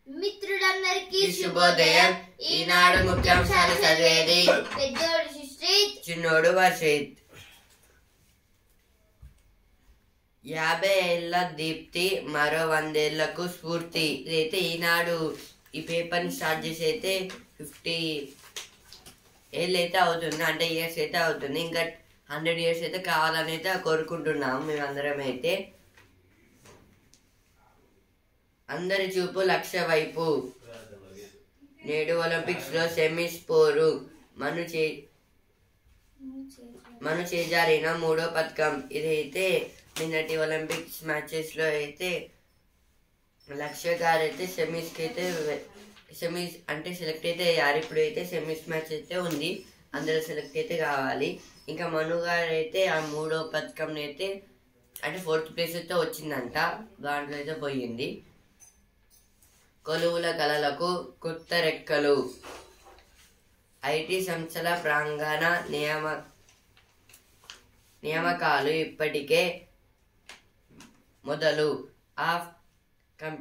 మిత్రులందరికీ శుభోదయం. ఈనాడు ముఖ్యాంశాలు చదివేది పెద్దోడు సుశ్రీత్ చిన్నోడు వర్షిత్ యాభై ఏళ్ల దీప్తి మరో వందేళ్లకు స్ఫూర్తి ఇదైతే ఈనాడు ఈ పేపర్ని స్టార్ట్ చేసి అయితే ఫిఫ్టీ ఏళ్ళు అయితే అవుతుంది అంటే ఇయర్స్ అయితే అవుతుంది ఇంకా హండ్రెడ్ ఇయర్స్ అయితే కావాలని అయితే కోరుకుంటున్నాము మేమందరం అయితే అందరి చూపు లక్ష్య వైపు నేడు ఒలింపిక్స్ లో సెమీస్ పోరు మను చే మను చేజారిన మూడో పథకం ఇదైతే నిన్నటి ఒలింపిక్స్ మ్యాచెస్ లో అయితే లక్ష్య గారు అయితే సెమీస్ కి అయితే సెమీస్ అంటే సెలెక్ట్ అయితే అయ్యారు ఇప్పుడు అయితే సెమీస్ మ్యాచ్ అయితే ఉంది అందరూ సెలెక్ట్ అయితే కావాలి ఇంకా మను గారు అయితే ఆ మూడో పథకం అయితే అంటే ఫోర్త్ ప్లేస్ అయితే వచ్చిందంట దాంట్లో అయితే పోయింది కొలువుల కళలకు కొత్త రెక్కలు ఐటీ సంస్థల ప్రాంగణ నియమ నియామకాలు ఇప్పటికే మొదలు ఆఫ్ కం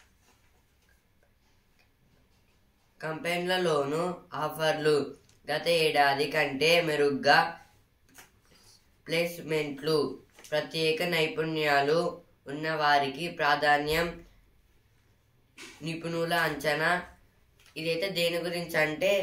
కంపెనీలలోను ఆఫర్లు గత ఏడాది కంటే మెరుగ్గా ప్లేస్మెంట్లు ప్రత్యేక నైపుణ్యాలు ఉన్నవారికి ప్రాధాన్యం నిపుణుల అంచనా ఇదైతే దేని గురించి అంటే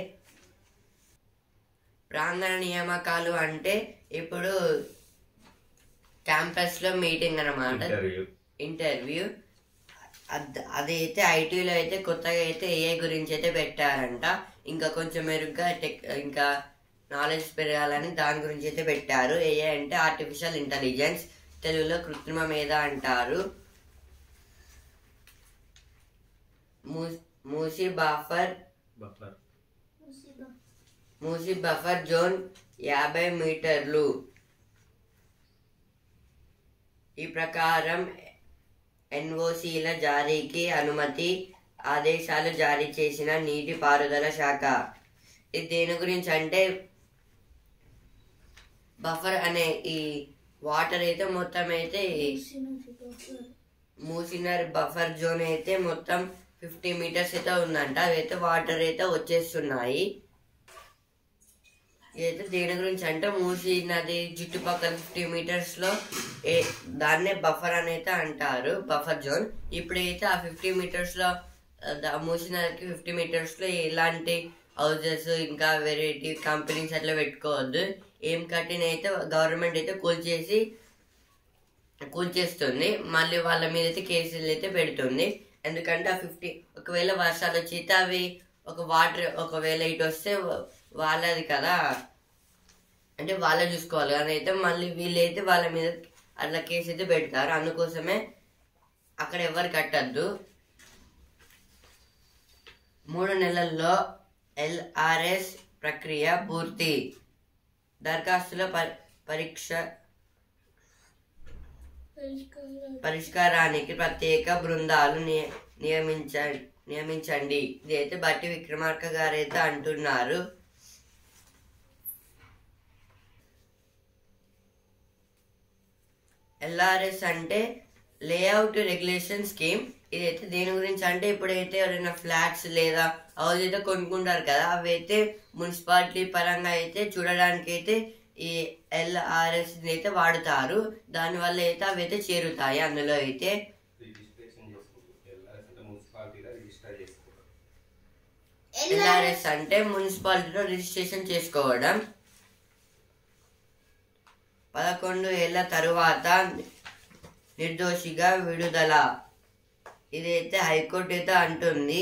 ప్రాంగణ నియామకాలు అంటే ఇప్పుడు క్యాంపస్లో మీటింగ్ అన్నమాట ఇంటర్వ్యూ ఇంటర్వ్యూ అద్- అదైతే ఐటీలో అయితే కొత్తగా అయితే ఏఐ గురించి అయితే పెట్టారంట ఇంకా కొంచెం మెరుగ్గా టెక్ ఇంకా నాలెడ్జ్ పెరగాలని దాని గురించి అయితే పెట్టారు ఏఐ అంటే ఆర్టిఫిషియల్ ఇంటెలిజెన్స్ తెలుగులో కృత్రిమ మేధ అంటారు మూ- Musi buffer buffer Musi buffer zone యాభై మీటర్లు ఈ ప్రకారం ఎన్ఓసీల జారీకి అనుమతి ఆదేశాలు జారీ చేసిన నీటిపారుదల శాఖ ఇది దేని గురించి అంటే బఫర్ అనే ఈ వాటర్ అయితే మొత్తం అయితే ఈ మూసినర్ బఫర్ జోన్ అయితే మొత్తం ఫిఫ్టీ మీటర్స్ అయితే ఉందంట అవైతే వాటర్ అయితే వచ్చేస్తున్నాయి ఇదైతే దేని గురించి అంటే మూసి నది చుట్టుపక్కల ఫిఫ్టీ మీటర్స్ లో ఏ దాన్నే బఫర్ అని అయితే అంటారు బఫర్ జోన్ ఇప్పుడైతే ఆ ఫిఫ్టీ మీటర్స్ లో ఆ, దా- మూసి నదికి ఫిఫ్టీ మీటర్స్ లో ఎలాంటి హౌజెస్ ఇంకా వెరైటీ కంపెనీస్ అట్లా పెట్టుకోవద్దు ఏం కట్టిన అయితే గవర్నమెంట్ అయితే కూల్చేసి కూల్చేస్తుంది మళ్ళీ వాళ్ళ మీద అయితే కేసులు అయితే పెడుతుంది ఎందుకంటే ఆ ఫిఫ్టీ ఒకవేళ వర్షాలు వచ్చి అయితే అవి ఒక వాటర్ ఒకవేళ ఇటు వస్తే వా- వాళ్ళది కదా అంటే వాళ్ళే చూసుకోవాలి కానీ అయితే మళ్ళీ వీళ్ళైతే వాళ్ళ మీద అట్లా కేసు అయితే పెడతారు అందుకోసమే అక్కడ ఎవరు కట్టద్దు మూడు నెలల్లో ఎల్ఆర్ఎస్ ప్రక్రియ పూర్తి దరఖాస్తుల పరి- పరీక్ష పరిష్కారానికి ప్రత్యేక బృందాలు నియ- నియమించ నియమించండి ఇదైతే బట్టి విక్రమార్క గారు అయితే అంటున్నారు ఎల్ఆర్ఎస్ అంటే లేఅవుట్ రెగ్యులేషన్ స్కీమ్ ఇదైతే దేని గురించి అంటే ఇప్పుడైతే ఎవరైనా ఫ్లాట్స్ లేదా హౌస్ అయితే కొనుక్కుంటారు కదా అవి అయితే మున్సిపాలిటీ పరంగా అయితే చూడడానికి అయితే ఈ ఎల్ఆర్ఎస్ అయితే వాడుతారు దానివల్ల అయితే అవి అయితే చేరుతాయి అందులో అయితే రిజిస్ట్రేషన్ చేసుకుంటారు ఎల్ఆర్ఎస్ అంటే మున్సిపాలిటీలో రిజిస్టర్ చేసుకుంటారు ఎల్ఆర్ఎస్ అంటే మున్సిపాలిటీలో రిజిస్ట్రేషన్ చేసుకోవడం పదకొండు ఏళ్ల తరువాత నిర్దోషిగా విడుదల ఇదైతే హైకోర్టు అయితే అంటుంది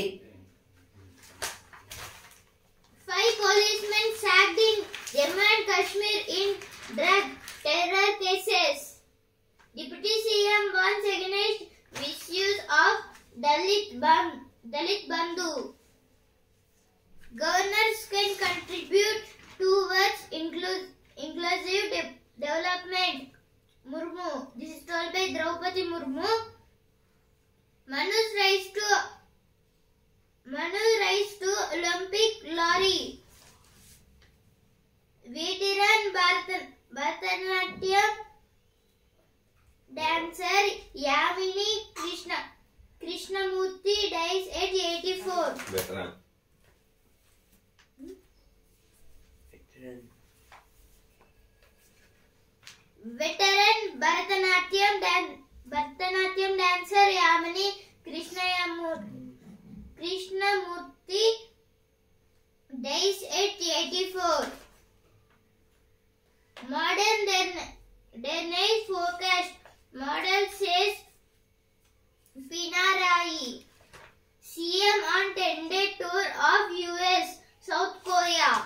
Five policemen sacked in Jammu and Kashmir in drug terror cases. Deputy CM warns against misuse of Dalit Band, Dalit Bandhu. Governors can contribute towards inclu- inclusive de- development. Murmu. This is told by Draupadi Murmu. Manu's rise to Manu rise to Olympic glory. Veteran Bharat Bharatanatyam dancer Yamini Krishna Krishnamurti dies at veteran veteran Bharatanatyam dan Bharatanatyam dancer Yamini Krishnayamurthy Krishnamurthy dies at 84. Modern their, their night forecast model says Finarai CM on 10 day tour of US South Korea.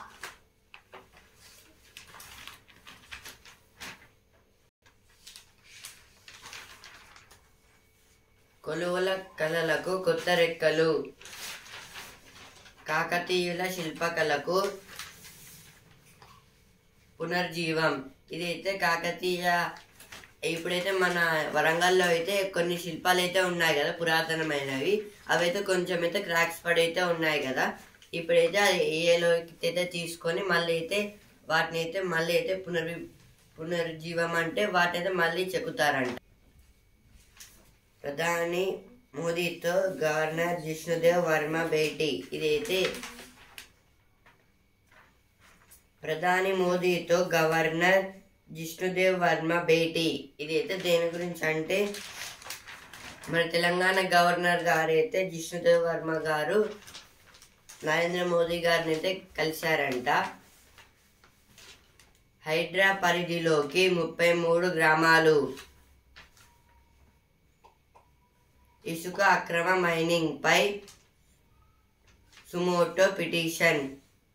కొలువుల కళలకు కొత్త రెక్కలు కాకతీయుల శిల్పకళకు పునర్జీవం ఇదైతే కాకతీయ ఇప్పుడైతే మన వరంగల్లో అయితే కొన్ని శిల్పాలు అయితే ఉన్నాయి కదా పురాతనమైనవి అవైతే కొంచెం అయితే క్రాక్స్ పడి అయితే ఉన్నాయి కదా ఇప్పుడైతే అది ఏలోకి అయితే తీసుకొని మళ్ళీ అయితే వాటిని అయితే మళ్ళీ అయితే పునర్వి పునర్జీవం అంటే వాటిని అయితే మళ్ళీ చెక్కుతారంట ప్రధాని మోదీతో గవర్నర్ జిష్ణుదేవ్ వర్మ భేటీ ఇదైతే ప్రధాని మోదీతో గవర్నర్ జిష్ణుదేవ్ వర్మ భేటీ ఇదైతే దేని గురించి అంటే మన తెలంగాణ గవర్నర్ గారు అయితే జిష్ణుదేవ్ వర్మ గారు నరేంద్ర మోదీ గారిని అయితే కలిశారంట హైడ్రా పరిధిలోకి ముప్పై మూడు గ్రామాలు ఇసుక అక్రమ మైనింగ్ పై suo motu petition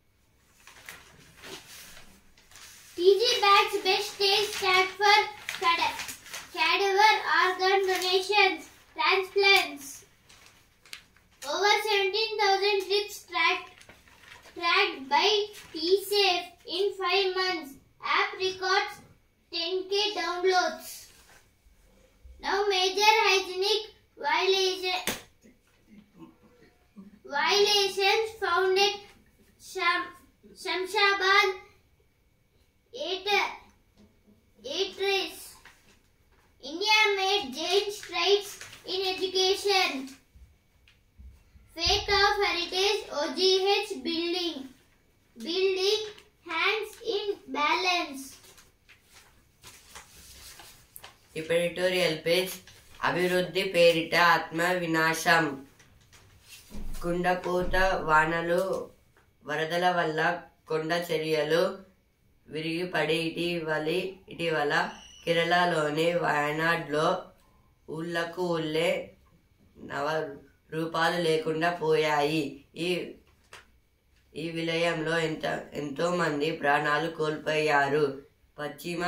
TG Bags Best Taste Tag for cada- cadaver organ donations, transplants. Over 17,000 trips tracked, tracked by TSAFE in 5 months. App records 10k downloads. Now major hygienic violation, violations found at Sham, Shamshabad eight eight race. India made giant strides in education. Fate of heritage OGH building. Building hands in balance. ఇప్పుడు editorial page అభివృద్ధి పేరిట ఆత్మ వినాశం కుండపోత వానలు వరదల వల్ల కొండ చర్యలు విరిగిపడి ఇటీవలి ఇటీవల కేరళలోని వయనాడ్లో ఊళ్ళకు ఊళ్ళే నవ రూపాలు లేకుండా పోయాయి ఈ ఈ విలయంలో ఎంత ఎంతో మంది ప్రాణాలు కోల్పోయారు పశ్చిమ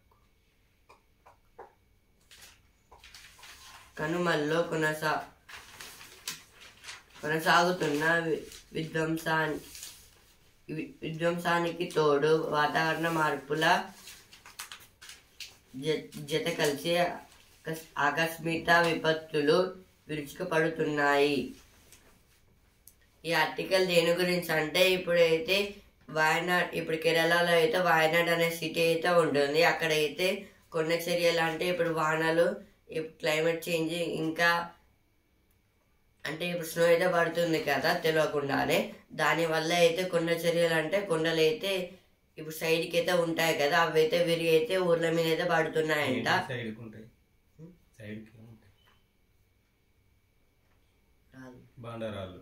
కనుమల్లో కొనసా కొనసాగుతున్న వి- విధ్వంసాన్ వి- విధ్వంసానికి తోడు వాతావరణ మార్పుల జ- జత కలిసి ఆకస్- ఆకస్మిక విపత్తులు విరుచుకుపడుతున్నాయి ఈ ఆర్టికల్ దేని గురించి అంటే ఇప్పుడైతే వాయనాడ్ ఇప్పుడు కేరళలో అయితే వాయనాడ్ అనే సిటీ అయితే ఉంటుంది అక్కడైతే కొండ చర్యలు అంటే ఇప్పుడు వానలు క్లైమేట్ చేంజ్ ఇంకా అంటే ఇప్పుడు స్నో అయితే పడుతుంది కదా తెలియకుండానే దానివల్ల అయితే కొండ చర్యలు అంటే కొండలు అయితే ఇప్పుడు సైడ్కి అయితే ఉంటాయి కదా అవి అయితే విరిగి అయితే ఊర్ల మీద అయితే పడుతున్నాయంట సైడ్కి ఉంటాయి సైడ్కి ఉంటాయి బండరాళ్ళు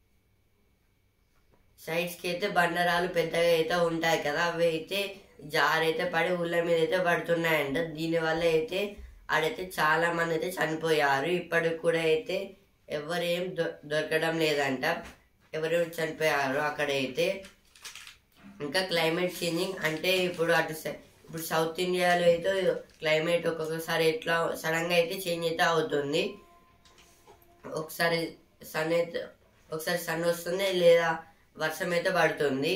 సైడ్స్కి అయితే బండరాలు పెద్దగా అయితే ఉంటాయి కదా అవి అయితే జారైతే పడి ఊళ్ళ మీద అయితే పడుతున్నాయంట దీనివల్ల అయితే ఆడైతే చాలా మంది అయితే చనిపోయారు ఇప్పటికి కూడా అయితే ఎవరేం దొ- దొరకడం లేదంట ఎవరు చనిపోయారు అక్కడైతే ఇంకా క్లైమేట్ చేంజింగ్ అంటే ఇప్పుడు అటు సై- ఇప్పుడు సౌత్ ఇండియాలో అయితే క్లైమేట్ ఒక్కొక్కసారి ఎట్లా సడన్గా అయితే చేంజ్ అయితే అవుతుంది ఒకసారి సన్ అయితే ఒకసారి సన్ వస్తుంది లేదా వర్షం అయితే పడుతుంది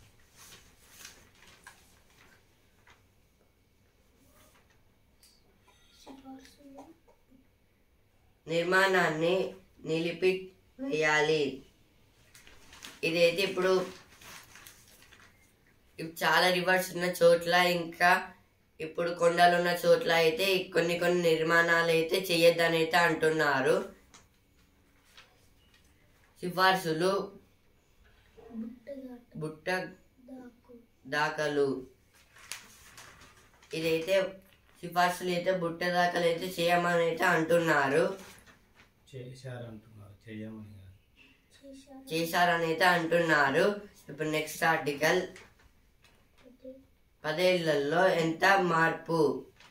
నిర్మాణాన్ని నిలిపి వేయాలి ఇదైతే ఇప్పుడు ఇప్పుడు చాలా రివర్స్ ఉన్న చోట్ల ఇంకా ఇప్పుడు కొండలు ఉన్న చోట్ల అయితే కొన్ని కొన్ని నిర్మాణాలు అయితే చేయొద్దని అయితే అంటున్నారు సిఫార్సులు బుట్ట దాఖలు ఇదైతే సిఫార్సులు అయితే బుట్ట దాఖలు అయితే చేయమని అయితే అంటున్నారు చేశారంటున్నారు చెయ్యమని కాదు చేశారని అయితే అంటున్నారు ఇప్పుడు నెక్స్ట్ ఆర్టికల్ పదేళ్లలో ఎంత మార్పు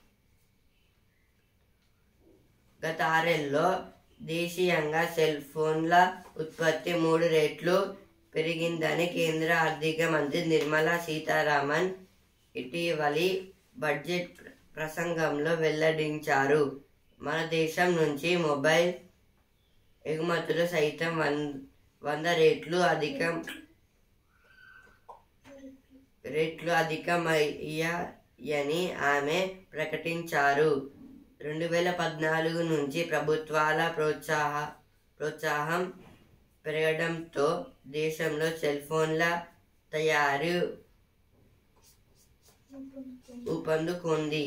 గత ఆరేళ్లలో దేశీయంగా సెల్ ఫోన్ల ఉత్పత్తి మూడు రెట్లు పెరిగిందని కేంద్ర ఆర్థిక మంత్రి నిర్మలా సీతారామన్ ఇటీవలి బడ్జెట్ ప్ర- ప్రసంగంలో వెల్లడించారు మన దేశం నుంచి మొబైల్ ఎగుమతులు సైతం వన్ వంద రెట్లు అధికం రెట్లు అధికమయ్యాయని ఆమె ప్రకటించారు రెండు వేల పద్నాలుగు నుంచి ప్రభుత్వాల ప్రోత్సాహ ప్రోత్సాహం పెరగడంతో దేశంలో సెల్ ఫోన్ల తయారీ ఊపందుకుంది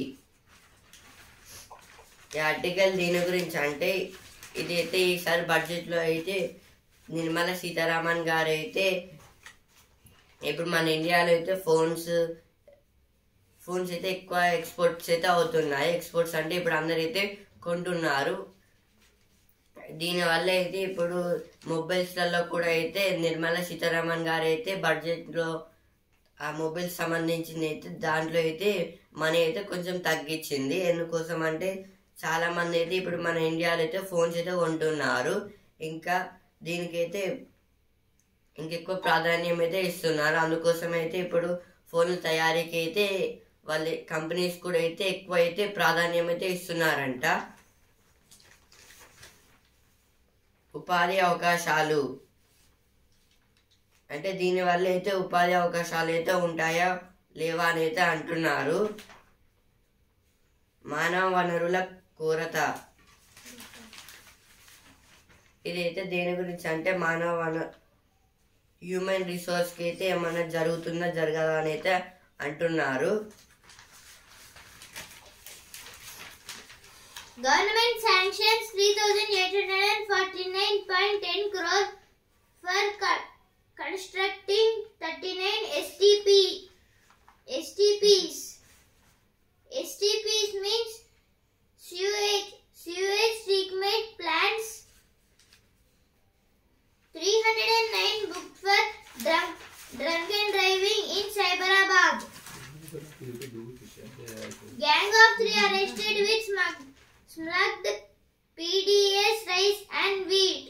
ఈ ఆర్టికల్ దీని గురించి అంటే ఇది అయితే ఈసారి బడ్జెట్లో అయితే నిర్మలా సీతారామన్ గారు అయితే ఇప్పుడు మన ఇండియాలో అయితే ఫోన్స్ ఫోన్స్ అయితే ఎక్కువ ఎక్స్పోర్ట్స్ అయితే అవుతున్నాయి ఎక్స్పోర్ట్స్ అంటే ఇప్పుడు అందరైతే కొంటున్నారు దీనివల్ల అయితే ఇప్పుడు మొబైల్స్లలో కూడా అయితే నిర్మలా సీతారామన్ గారు అయితే బడ్జెట్లో ఆ మొబైల్ సంబంధించింది అయితే దాంట్లో అయితే మనీ అయితే కొంచెం తగ్గించింది ఎందుకోసం అంటే చాలా మంది అయితే ఇప్పుడు మన ఇండియాలో అయితే ఫోన్స్ అయితే కొంటున్నారు ఇంకా దీనికైతే ఇంకెక్కువ ప్రాధాన్యం అయితే ఇస్తున్నారు అందుకోసం అయితే ఇప్పుడు ఫోన్ల తయారీకి అయితే వాళ్ళ కంపెనీస్ కూడా అయితే ఎక్కువ అయితే ప్రాధాన్యం అయితే ఇస్తున్నారంట ఉపాధి అవకాశాలు అంటే దీనివల్ల అయితే ఉపాధి అవకాశాలు అయితే ఉంటాయా లేవా అని అయితే అంటున్నారు మానవ వనరుల కొరత ఇదైతే దేని గురించి అంటే మానవ వన హ్యూమన్ రిసోర్స్కి అయితే ఏమైనా జరుగుతుందా జరగదా అని అయితే అంటున్నారు Government sanctions 3,849.10 crore for co- constructing 39 STP STPs. STPs means sewage sewage treatment plants. 309 booked for drunk drunken driving in Cyberabad. Gang of three arrested with smug- smuggled PDS rice and wheat.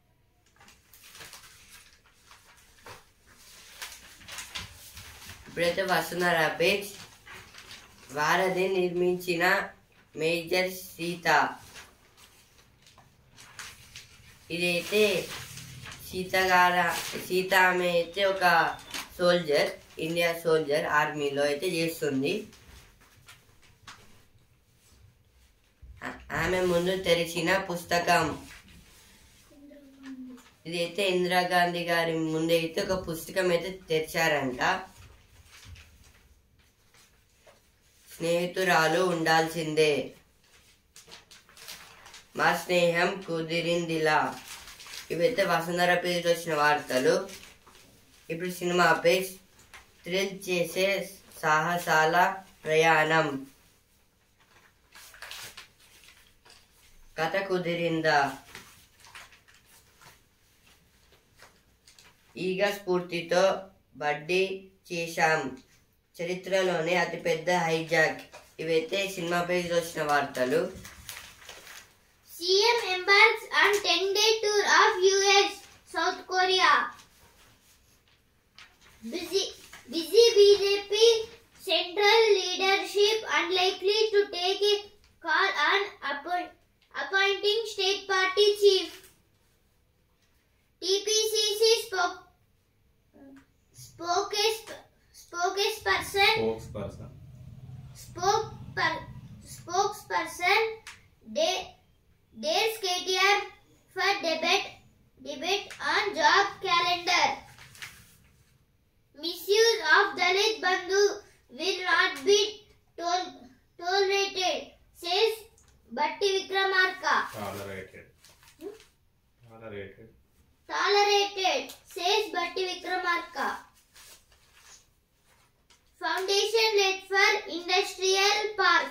ఇప్పుడైతే వస్తున్నారు page వారధి నిర్మించిన major Sita ఇదైతే సీత గార సీత ఆమె అయితే ఒక soldier India soldier ఆర్మీలో అయితే చేస్తుంది ఆ- ఆమె ముందు తెరిచిన పుస్తకం ఇదైతే ఇందిరాగాంధీ గారి ముందు అయితే ఒక పుస్తకం అయితే తెరిచారంట స్నేహితురాలు ఉండాల్సిందే మా స్నేహం కుదిరిందిలా ఇవైతే వసుంధర పేజ్ వచ్చిన వార్తలు ఇప్పుడు సినిమా పేజ్ థ్రిల్ చేసే సాహసాల ప్రయాణం కథ కుదిరిందా ఈగ స్ఫూర్తితో బడ్డీ చేశాం చరిత్రలోనే అతిపెద్ద హైజాక్ ఇవైతే సినిమా పేజ్ వచ్చిన వార్తలు CM embarks on 10-day tour of US, South Korea. Busy, busy BJP central leadership unlikely to take a call on appoint, appointing state party chief. TPCC spoke, spokes, spokesperson spokesperson spoke per, spokesperson De, dares KTR for debate debate on job calendar. Misuse of Dalit Bandhu will not be tol- tolerated, says Batti Vikramarka. Tolerated tolerated tolerated, says Batti Vikramarka. Foundation laid for industrial park.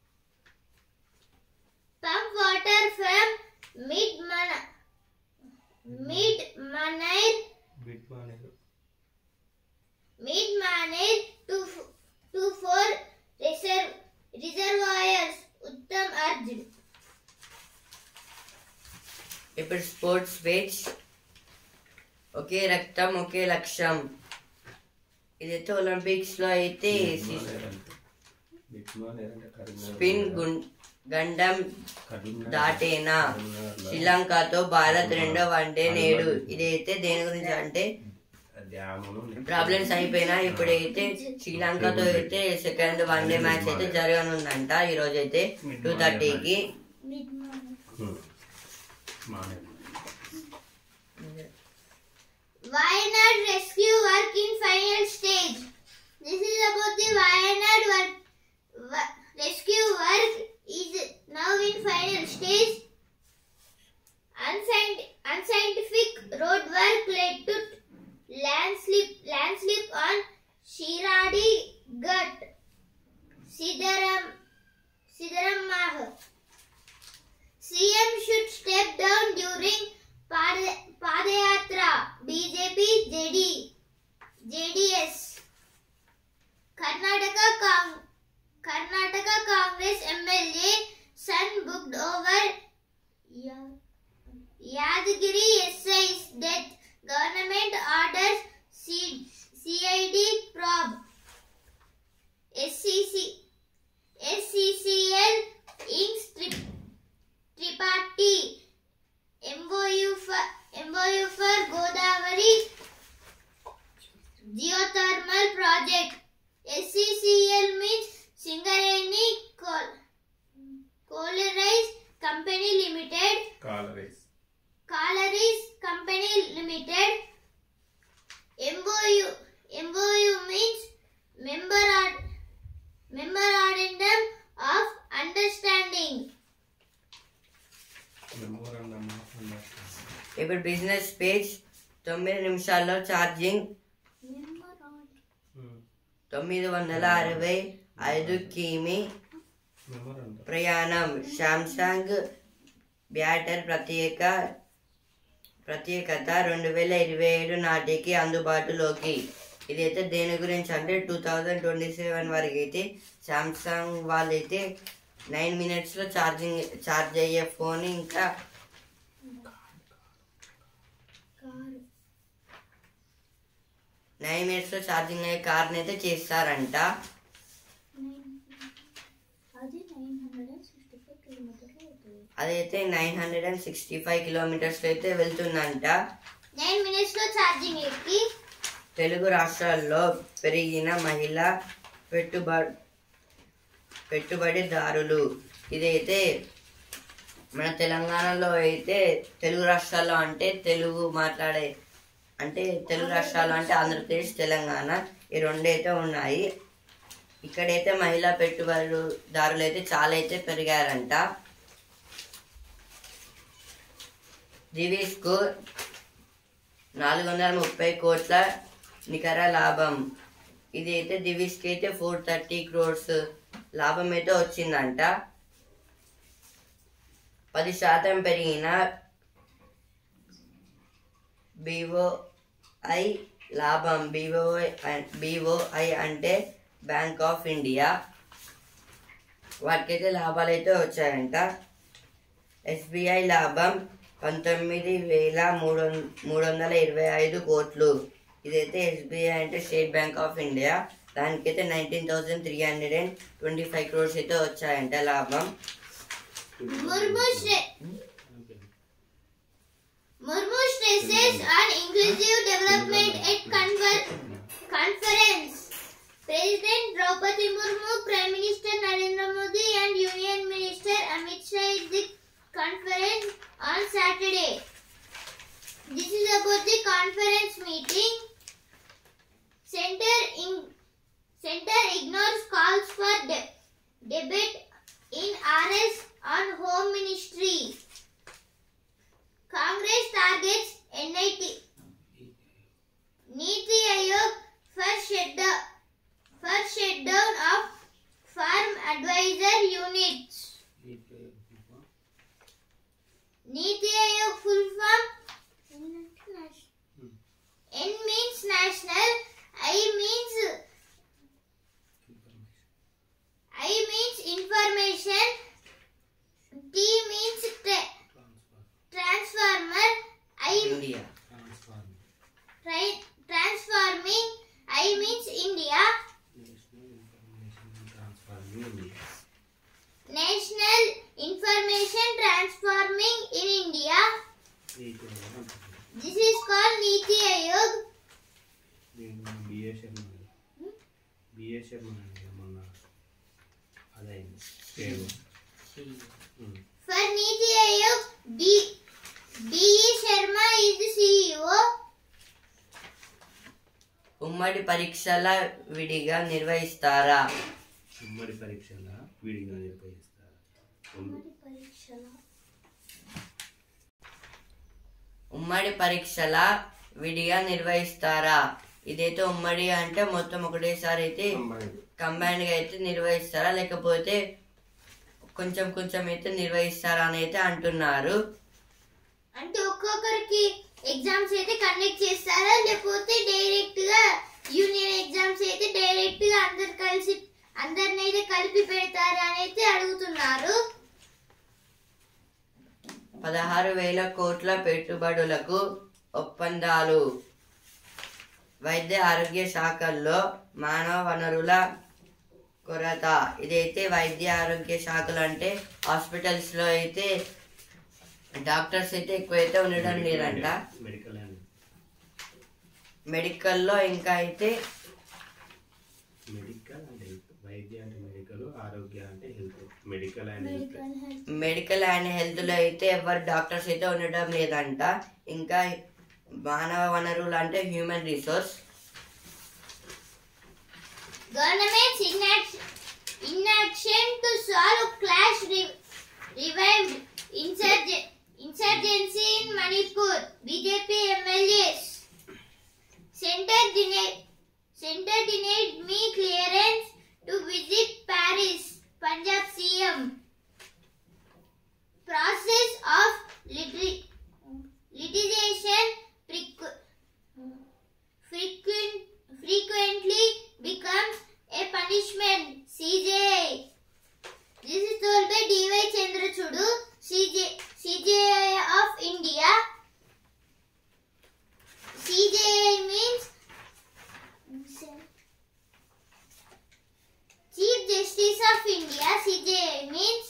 Pump water from mid Mana- mid Manair bit Maneru mid Manair to f- to four reserve reservoirs. Uttam urged. ఇప్పుడు sports page ఒకే రక్తం ఒకే లక్ష్యం ఇదైతే Olympics లో అయితే bit Maneru అంటే Karimnagar spin గుం- గండం కరీంనగర్ దాటేనా కరీంనగర్లో శ్రీలంకతో భారత్ రెండో వన్డే నేడు ఇదైతే దేని గురించి అంటే డ్యామును ప్రాబ్లమ్స్ అయిపోయినా ఇప్పుడైతే శ్రీలంకతో అయితే సెకండ్ వన్డే మ్యాచ్ అయితే జరగనుందంట ఈ రోజు అయితే టూ థర్టీకి Mid Manair. హ్మ్. Maneru Wayanad rescue work in final stage. This is about the Wayanad work, wa- rescue work is now in final stage. Unscient- unscientific road work led to landslip, landslip on Shiradi Gut, Sidaram, Sidaramah. CM should step down during Pad- Padayatra, BJP, JD, JDS. Karnataka, Cong- Karnataka Congress MLA son booked over Ya- Yadgiri SI's death. Government orders C- CID probe. SCC, SCCL inks tri- triparty MOU for, MOU for Godavari geothermal project. SCCL means Singareni Coal, Coalerize Company Limited, collieries Coalerize Company Limited. MOU, MOU means Memorand, Memorandum of Understanding. Memorandum of understanding ఇప్పుడు business page తొమ్మిది నిమిషాల్లో charging తొమ్మిది వందల అరవై ఐదు కిమీ memorandum ప్రయాణం Samsung బ్యాటర్ ప్రత్యేక ప్రత్యేకత రెండు వేల ఇరవై ఏడు నాటికి అందుబాటులోకి ఇదైతే దేని గురించి అంటే టూ థౌజండ్ ట్వంటీ సెవెన్ వరకు అయితే శాంసంగ్ వాళ్ళైతే నైన్ మినిట్స్లో ఛార్జింగ్ ఛార్జ్ అయ్యే ఫోన్ ఇంకా నైన్ మినిట్స్లో ఛార్జింగ్ అయ్యే కార్ని అయితే చేస్తారంట అది nine hundred and sixty five కిలోమీటర్లు అవుతుంది అదైతే nine hundred and sixty five కిలోమీటర్స్లో అయితే వెళ్తుందంట నైన్ మినిట్స్ లో ఛార్జింగ్ ఎక్కి తెలుగు రాష్ట్రాల్లో పెరిగిన మహిళా పెట్టుబడి పెట్టుబడిదారులు ఇదైతే మన తెలంగాణలో అయితే తెలుగు రాష్ట్రాల్లో అంటే తెలుగు మాట్లాడే అంటే తెలుగు రాష్ట్రాలు అంటే ఆంధ్రప్రదేశ్ తెలంగాణ ఈ రెండు అయితే ఉన్నాయి ఇక్కడైతే మహిళా పెట్టుబడిదారులు అయితే చాలా అయితే పెరిగారంట దివీస్కు నాలుగు వందల ముప్పై కోట్ల నికర లాభం ఇది అయితే దివిస్కి అయితే ఫోర్ థర్టీ క్రోర్స్ లాభం అయితే వచ్చిందంట పది శాతం పెరిగిన బిఓఐ లాభం బిఓఐ బిఓఐ అంటే బ్యాంక్ ఆఫ్ ఇండియా వాటికైతే లాభాలు అయితే వచ్చాయంట ఎస్బీఐ లాభం పంతొమ్మిది వేల మూడు వం- మూడు వందల ఇరవై ఐదు కోట్లు ఇదైతే ఎస్బీఐ అంటే స్టేట్ బ్యాంక్ ఆఫ్ ఇండియా దానికైతే nineteen thousand three hundred and twenty five crores అయితే వచ్చాయంట లాభం Murmu stre- Murmu stresses on inclusive development at confer- conference. President Draupadi Murmu, Prime Minister Narendra Modi and Union Minister Amit Shah at the conference on Saturday. This is about the conference meeting. Center in Center ignores calls for de- debate in RS on Home Ministry. Congress targets NIT transform Tri- transforming I means India. National information transforming India National Information Transforming in India. నీతి ఆయోగ్ అంటారు This is called Niti Ayog. దీన్ని మనం BA Sharma BA Sharma అండి మొన్న అదైంది పేరు ఉమ్. For Niti Ayog, B. B.E. Sharma is the CEO. ఉమ్మడి పరీక్షల విడిగా నిర్వహిస్తారా ఉమ్మడి పరీక్షల విడిగా నిర్వహిస్తారు ఉమ్. ఉమ్మడి పరీక్షల విడిగా నిర్వహిస్తారా ఇదైతే ఉమ్మడి అంటే మొత్తం ఒకటేసారి అయితే Combined. కంబైన్డ్ గా అయితే నిర్వహిస్తారా లేకపోతే కొంచెం కొంచెం అయితే నిర్వహిస్తారా అని అయితే అంటున్నారు అంటే ఒక్కొక్కరికి ఎగ్జామ్స్ అయితే కండక్ట్ చేస్తారా లేకపోతే డైరెక్ట్ గా యూనియన్ ఎగ్జామ్స్ అయితే డైరెక్ట్ గా అందరు కలిసి అందరిని అయితే కలిపి పెడతారా అని అయితే అడుగుతున్నారు పదహారు వేల కోట్ల పెట్టుబడులకు ఒప్పందాలు వైద్య ఆరోగ్య శాఖల్లో మానవ వనరుల కొరత ఇదైతే వైద్య ఆరోగ్య శాఖలు అంటే హాస్పిటల్స్ లో అయితే డాక్టర్స్ అయితే ఎక్కువైతే ఉండడం లేదంట మెడికల్ అండ్ మెడికల్లో ఇంకా అయితే మెడికల్ అండ్ హెల్త్ వైద్య అంటే మెడికల్ ఆరోగ్య అంటే health medical and health medical and health లో అయితే ఎవరు డాక్టర్స్ అయితే ఉండడం లేదంట ఇంకా మానవ వనరులు అంటే human resource Government's inaction, inaction to solve clash re- revived insurge- insurgency in Manipur. BJP MLAs. Center denied, center denied me clearance to visit Paris. Punjab CM. Process of lit- litigation frequ- frequent, frequently becomes a punishment. CJI. This is told by D.Y. Chandrachudu, CJ, CJI of India. CJI means Chief Justice of India. CJI means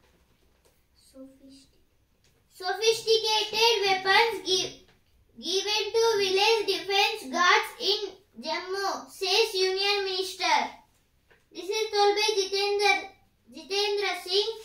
sophisticated weapons give, given to village defense guards in Jammu, says Union Minister. This is told by Jitendra, Jitendra Singh.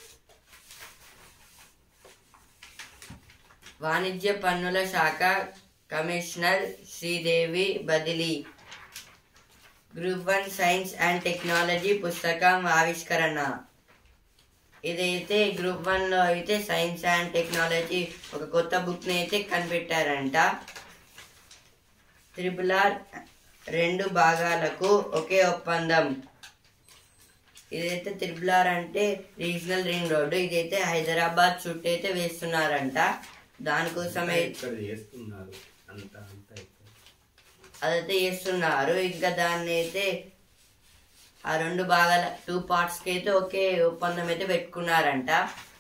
వాణిజ్య పన్నుల శాఖ commissioner Sridevi బదిలీ group one science and technology పుస్తకం ఆవిష్కరణ ఇదైతే group one లో అయితే science and technology ఒక కొత్త బుక్ ని అయితే కనిపెట్టారంట త్రిపుల్ ఆర్ రెండు భాగాలకు ఒకే ఒప్పందం ఇదైతే త్రిపుల్ ఆర్ అంటే రీజనల్ రింగ్ రోడ్డు ఇదైతే హైదరాబాద్ చుట్టూ అయితే వేస్తున్నారంట దానికోసమే ఇక్కడ చేస్తున్నారు అంత అంత ఇక్కడ అదైతే చేస్తున్నారు ఇంకా దాన్ని అయితే ఆ రెండు భాగాల టూ పార్ట్స్ కి అయితే ఒకే ఒప్పందం అయితే పెట్టుకున్నారంట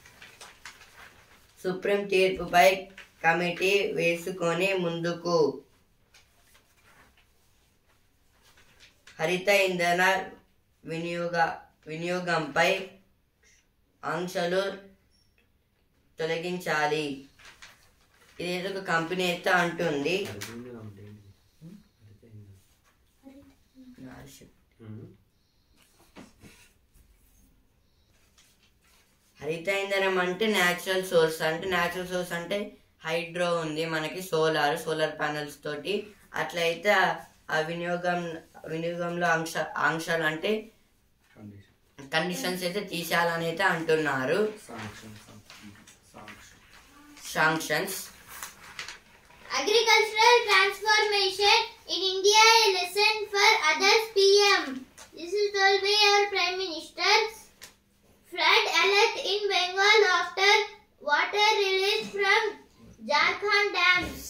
సుప్రీం తీర్పుపై కమిటీ వేసుకొని ముందుకు హరిత ఇంధన వినియోగ వినియోగంపై ఆంక్షలు తొలగించాలి ఇదేదో ఒక కంపెనీ అయితే అంటుంది అర్థమైందా అంటే ఏంటి? అర్థమైందా? ఉమ్. హరిత ఇంధనం అంటే న్యాచురల్ సోర్స్ అంటే న్యాచురల్ సోర్స్ అంటే హైడ్రో ఉంది మనకి సోలార్ సోలార్ ప్యానల్స్ తోటి అట్లయితే ఆ- ఆ వినియోగం వినియోగంలో ఆంక్ష ఆంక్షలు అంటే కండిషన్ కండిషన్స్ అయితే తీసేయాలని అయితే అంటున్నారు sanction sanction sanctions Agricultural transformation in India a lesson for others PM. This is told by our Prime Minister. Flood alert in Bengal after water released from Jharkhand dams.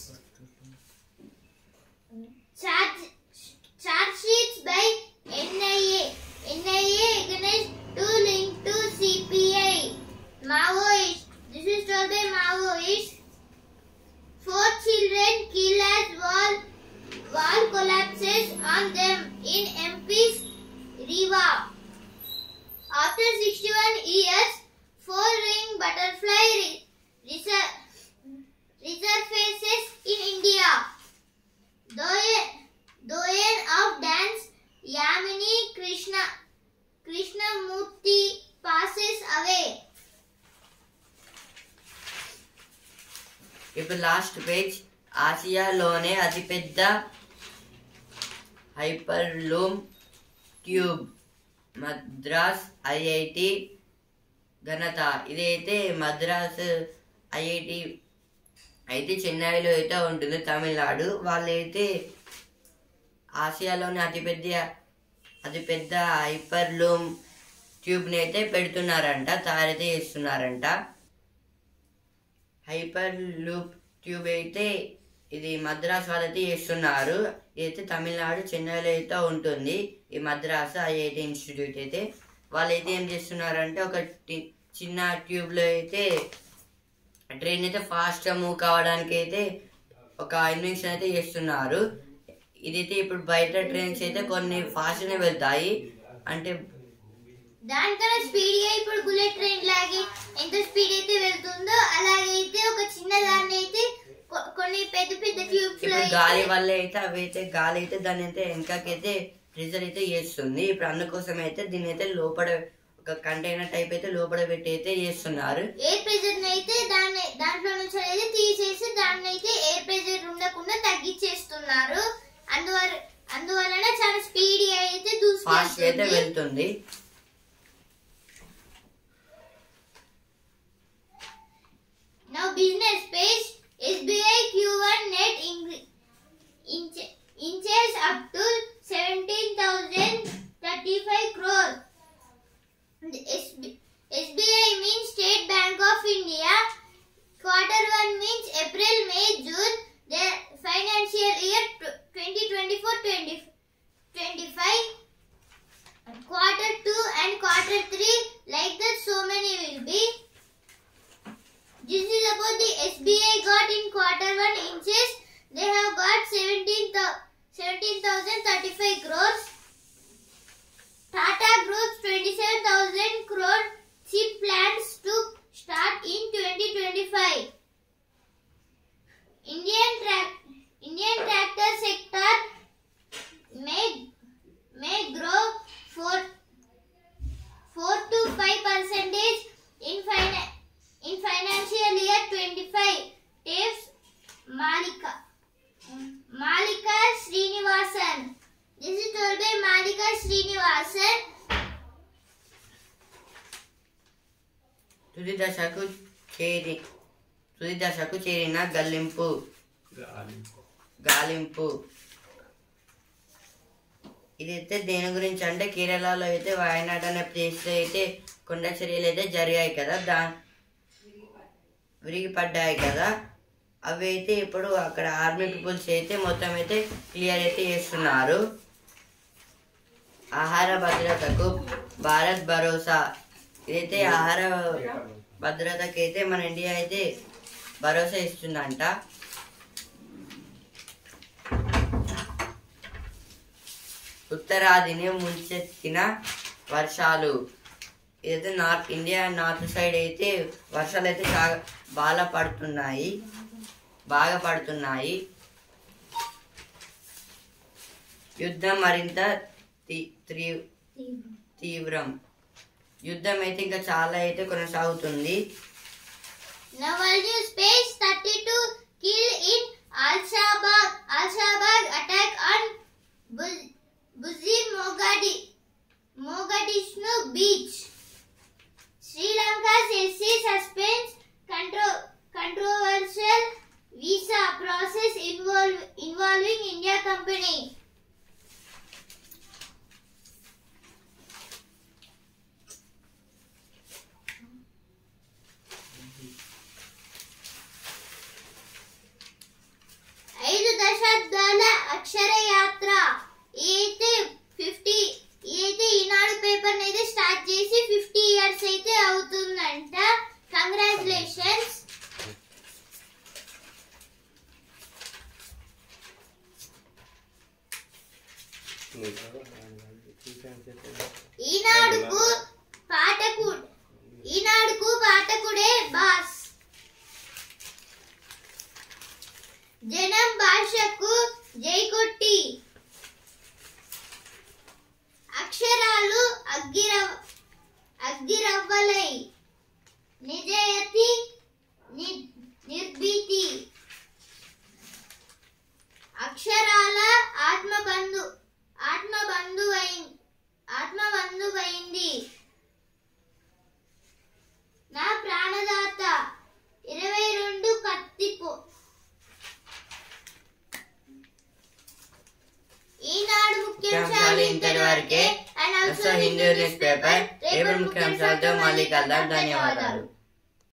Charge, charge sheets by NIA. NIA against two linked to CPI. Maoist. This is told by Maoist. Four children killed killed as wall, wall collapses on them in MP's Riva. After 61 years, four-ring butterfly re- resur- resurfaces in India. Doyen, Doyen of dance Yamini Krishna Krishnamurti passes away. ఇప్పుడు last page ఆసియాలోనే అతిపెద్ద hyperloop tube Madras IIT ఘనత ఇదైతే Madras IIT అయితే చెన్నైలో అయితే ఉంటుంది తమిళనాడు వాళ్ళైతే ఆసియాలోని అతిపెద్ద అతిపెద్ద హైపర్ లూమ్ ట్యూబ్ని అయితే పెడుతున్నారంట తయారైతే చేస్తున్నారంట హైపర్ లూప్ ట్యూబ్ అయితే ఇది మద్రాస్ వాళ్ళైతే చేస్తున్నారు ఇదైతే తమిళనాడు చెన్నైలో అయితే ఉంటుంది ఈ మద్రాస్ ఐఐటి ఇన్స్టిట్యూట్ అయితే వాళ్ళైతే ఏం చేస్తున్నారంటే ఒక టి- చిన్న ట్యూబ్లో అయితే ట్రైన్ అయితే ఫాస్ట్గా మూవ్ కావడానికి అయితే ఒక ఇన్వెన్షన్ అయితే చేస్తున్నారు ఇదైతే ఇప్పుడు బయట ట్రైన్స్ అయితే కొన్ని ఫాస్ట్గానే వెళ్తాయి అంటే దానికన్నా స్పీడ్ గా ఇప్పుడు బుల్లెట్ ట్రైన్ లాగే ఎంత స్పీడ్ అయితే వెళ్తుందో అలాగే అయితే ఒక చిన్న దాన్ని అయితే కొ- కొన్ని పెద్ద పెద్ద ట్యూబ్స్ లో ఇప్పుడు గాలి అయితే- వల్ల అయితే అవి అయితే గాలి అయితే దాన్ని అయితే వెనకకైతే ప్రెజర్ అయితే చేస్తుంది ఇప్పుడు అందుకోసం అయితే దీన్ని అయితే లోపల ఒక కంటైనర్ టైప్ అయితే లోపల పెట్టి అయితే చేస్తున్నారు ఎయిర్ ప్రెజర్ అయితే దాన్ని దాంట్లో నుంచి అయితే తీసేసి దాన్ని అయితే ఎయిర్ ప్రెజర్ ఉండకుండా తగ్గించేస్తున్నారు అందువల్ల అందువలన చాలా స్పీడ్ అయితే ఫాస్ట్ అయితే దూసుకెళ్తుంది వెళ్తుంది Now business page SBI Q1 net in- inch- inches up to 17,035 crore. The SB- SBI means State Bank of India. Quarter 1 means April, May, June. The financial year 2024-25. Quarter 2 and quarter 3 like that so many will be. This is about the SBI got in quarter one inches. They have got 17 thou- 17,035 crores. Tata Group's 27,000 crore chip plans to start in 2025. Indian track Indian tractor sector may may grow for 4 to 5 percentage in finance in financial year 25 tapes malika malika srinivasan this is told by malika srinivasan తుది దశకు చేరి తుది దశకు చేరిన గల్లింపు గాలి గాలింపు ఇదైతే దేని గురించి అంటే కేరళలో అయితే వయనాడ్ అనే ప్లేస్లో అయితే కొండ చర్యలు అయితే జరిగాయి కదా దా విరిగిపడ్డాయి కదా అవి అయితే ఇప్పుడు అక్కడ ఆర్మీ పీపుల్స్ అయితే మొత్తం అయితే క్లియర్ అయితే చేస్తున్నారు ఆహార భద్రతకు భారత్ భరోసా ఇదైతే ఆహార భద్రతకి అయితే మన ఇండియా అయితే భరోసా ఇస్తుందంట ఉత్తరాదిని ముంచెత్తిన వర్షాలు ఇదైతే నార్త్ ఇండియా నార్త్ సైడ్ అయితే వర్షాలు అయితే చాలా బాగా పడుతున్నాయి బాగా పడుతున్నాయి యుద్ధం మరింత తీ- త్రీ- తీవ్రం యుద్ధం అయితే ఇంకా చాలా అయితే కొనసాగుతుంది now world news page 32 kill in al shabaab al shabaab attack on Buz- buzi mogadi mogadishu beach Sri Lanka's SC suspends contro- controversial visa process involve, involving India company. ఐదు దశాబ్దాల అక్షర యాత్ర అయితే ఫిఫ్టీ అయితే ఈనాడు పేపర్ అయితే start చేసి fifty years అయితే అవుతుందంట congratulations ఈనాడుకు పాఠకుడు ఈనాడుకు పాఠకుడే boss జనం భాషకు జైకొట్టి అక్షరాలు అగ్గిరవ్ అగ్గిరవ్వలై నిజయతి ని- నిర్భీతి అక్షరాల ఆత్మబంధు ఆత్మబంధువై ఆత్మబంధువైంది నా ప్రాణదాత ఇరవై రెండు కత్తిపు ఈనాడు ముఖ్యాంశాలు ఇంతటి వరకే and also Hindu newspaper రేపటి ముఖ్యాంశాలతో మళ్ళీ కలుద్దాం ధన్యవాదాలు